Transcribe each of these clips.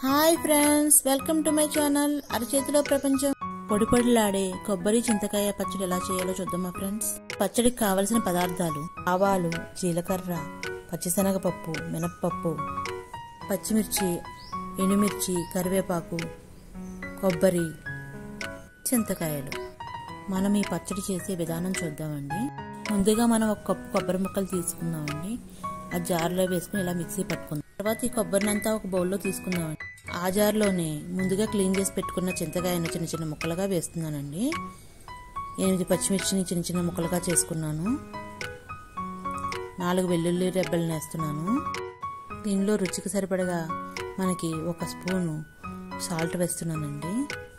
hi friends welcome to my channel అరచేతిలో ప్రపంచం పొడి పొడిలాడే కొబ్బరి చింతకాయ పచ్చడి ఎలా చేయాలో చూద్దామా ఫ్రెండ్స్ పచ్చడికి కావలసిన పదార్థాలు ఆవాలు జీలకర్ర పచ్చిశనగపప్పు మినప్పప్పు పచ్చిమిర్చి ఎండుమిర్చి కరివేపాకు కొబ్బరి చింతకాయలు మనం ఈ పచ్చడి చేసే విధానం చూద్దామండి ముందుగా మనం ఒక కప్పు కొబ్బరి ముక్కలు తీసుకుందామండి ఆ జార్లో వేసుకుని ఇలా మిక్సీ పట్టుకుందాం తర్వాత ఈ కొబ్బరినంతా ఒక బౌల్లో తీసుకుందామండి ఆ జార్లోనే ముందుగా క్లీన్ చేసి పెట్టుకున్న చింతకాయను చిన్న చిన్న ముక్కలుగా వేస్తున్నానండి ఎనిమిది పచ్చిమిర్చిని చిన్న చిన్న ముక్కలుగా చేసుకున్నాను నాలుగు వెల్లుల్లి రెబ్బలు వేస్తున్నాను దీనిలో రుచికి సరిపడగా మనకి ఒక స్పూను సాల్ట్ వేస్తున్నానండి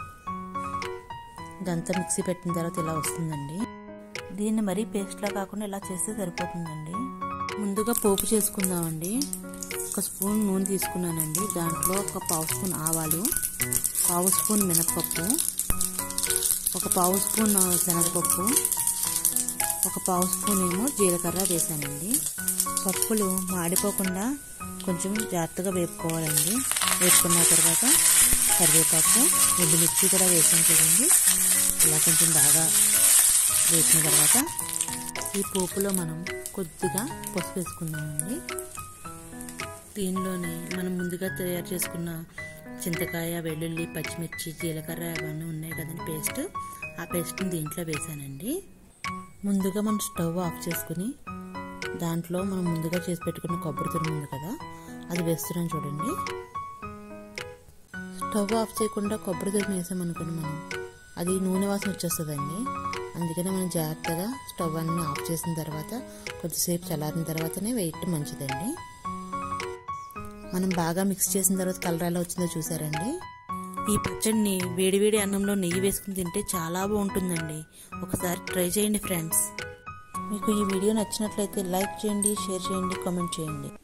ఇదంతా మిక్సీ పెట్టిన తర్వాత ఇలా వస్తుందండి దీన్ని మరీ పేస్ట్లా కాకుండా ఇలా చేస్తే సరిపోతుందండి ముందుగా పోపు చేసుకుందామండి ఒక స్పూన్ నూనె తీసుకున్నానండి దాంట్లో ఒక పావు స్పూన్ ఆవాలు పావు స్పూన్ మినప్పప్పు ఒక పావు స్పూన్ శనగపప్పు ఒక పావు స్పూన్ ఏమో జీలకర్ర వేసానండి పప్పులు మాడిపోకుండా కొంచెం జాగ్రత్తగా వేపుకోవాలండి వేపుకున్న తర్వాత కరివేపాకు ఎండుమిర్చి కూడా వేసాను చూడండి ఇలా కొంచెం బాగా వేసిన తర్వాత ఈ పోపులో మనం కొద్దిగా పసుపు వేసుకుందామండి దీనిలోనే మనం ముందుగా తయారు చేసుకున్న చింతకాయ వెల్లుల్లి పచ్చిమిర్చి జీలకర్ర అవన్నీ ఉన్నాయి కదండి పేస్ట్ ఆ పేస్ట్ని దీంట్లో వేసానండి ముందుగా మనం స్టవ్ ఆఫ్ చేసుకుని దాంట్లో మనం ముందుగా చేసి పెట్టుకున్న కొబ్బరి తురుము ఉంది కదా అది వేస్తున్నాం చూడండి స్టవ్ ఆఫ్ చేయకుండా కొబ్బరి తురుము వేసామనుకోండి మనం అది నూనె వాసన వచ్చేస్తుందండి అందుకనే మనం జాగ్రత్తగా స్టవ్ అన్ని ఆఫ్ చేసిన తర్వాత కొద్దిసేపు చల్లారిన తర్వాతనే వేయటం మంచిదండి మనం బాగా మిక్స్ చేసిన తర్వాత కలర్ ఎలా వచ్చిందో చూసారండి ఈ పచ్చడిని వేడివేడి అన్నంలో నెయ్యి వేసుకుని తింటే చాలా బాగుంటుందండి ఒకసారి ట్రై చేయండి ఫ్రెండ్స్ మీకు ఈ వీడియో నచ్చినట్లయితే లైక్ చేయండి షేర్ చేయండి కామెంట్ చేయండి